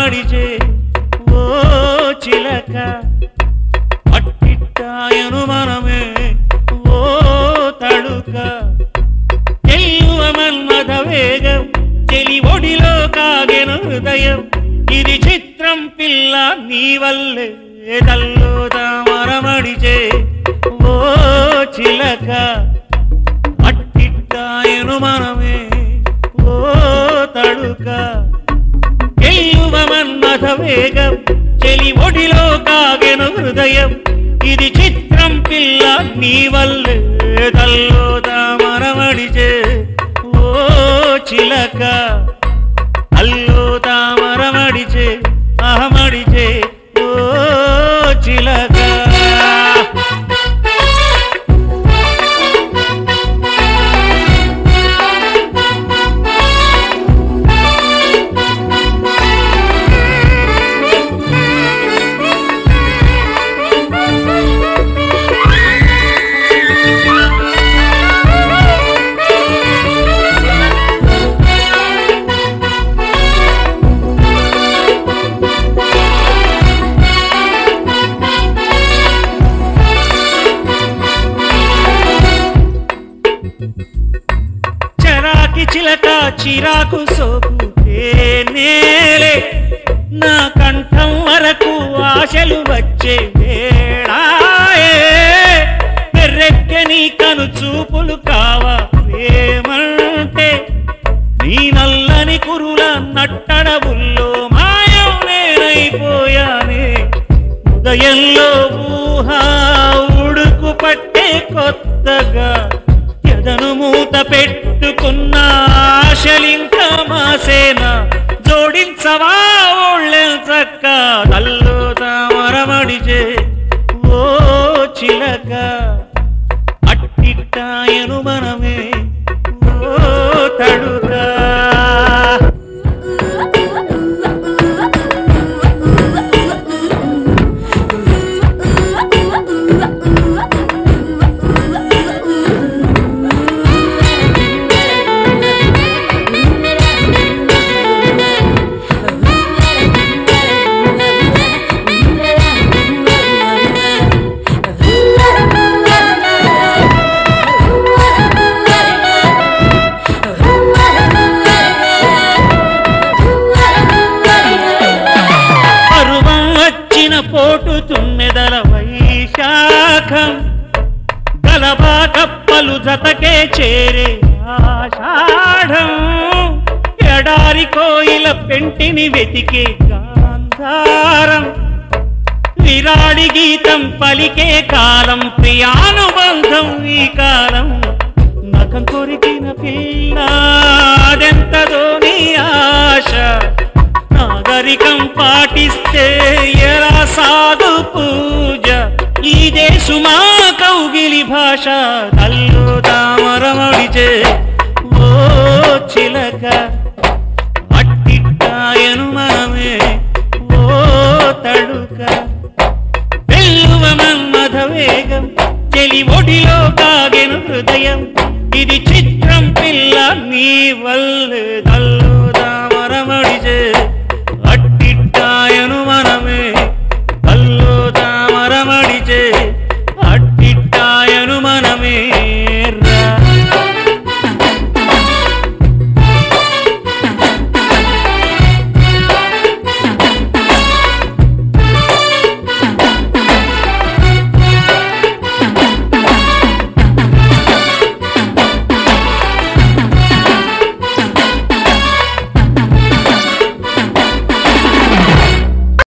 మరమడిచే ఓ చిలక అట్టిట్టాయను మనమే ఓ తడుక చెల్లువ మన్మథ వేగం చెలి ఒడిలో కాగెను హృదయం ఇది చిత్రం పిల్ల నీ వల్లే తల్లో మరమడిచే ఓ చిలక అట్టిట్టాయను మనమే ఓ తడుక గెల్లువ మన్మథ వేగం చెలి ఒడిలో కాగెను హృదయం ఇది చిత్రం పిల్ల నీ వల్లే తల్లో తామరమడిచే ఓ చిలక అల్లో తామరమడిచే అహమడిచే ఓ చిలక చరాకి చిలక చిరాకు సోకు నేలే నా కంఠం వరకు ఆశలు వచ్చే వేళాయే పెర్రెక్కని కను చూపులు కావా ప్రేమంటే నీ నల్లని కురుల నట్టడవుల్లో మాయం నేనైపోయానే ఉదయంలో ఊహ ఉడుకు పట్టే కొత్తగా ఎదను మూత పెట్టుకున్న ఆశలింక మాసేన జోడించవా ఒళ్ళెంచక్క తల్లు తామరమడిచే ఓ చిలక అట్టిట్టాయను మనమే ఓ తడుగా పరువం వచ్చిన పోటు తుమ్మెదల వైశాఖం గలబా కప్పలు జతకే చేరే ఆషాఢం ఎడారి కోయిల పెంటిని వెతికే గాంధారం విరాడి గీతం పలికే కాలం ప్రియానుబంధం ఈ కాలం నఖం కొరికిన పిల్ల అదెంతదో నీ ఆశ నాగరికం పాటిస్తే ఎలా సాగు పూజ ఈ దేశుమా కౌగిలి భాష తల్లు తామరమడిచే ఓ చిలక అట్టిట్టాయను మనమే ఓ తడుక వెల్లువ మన్మథ వేగం చెలి ఒడిలో కాగెను హృదయం ఇది చిత్రం పిల్ల నీ వల్లే తల్లు తామరమడిచే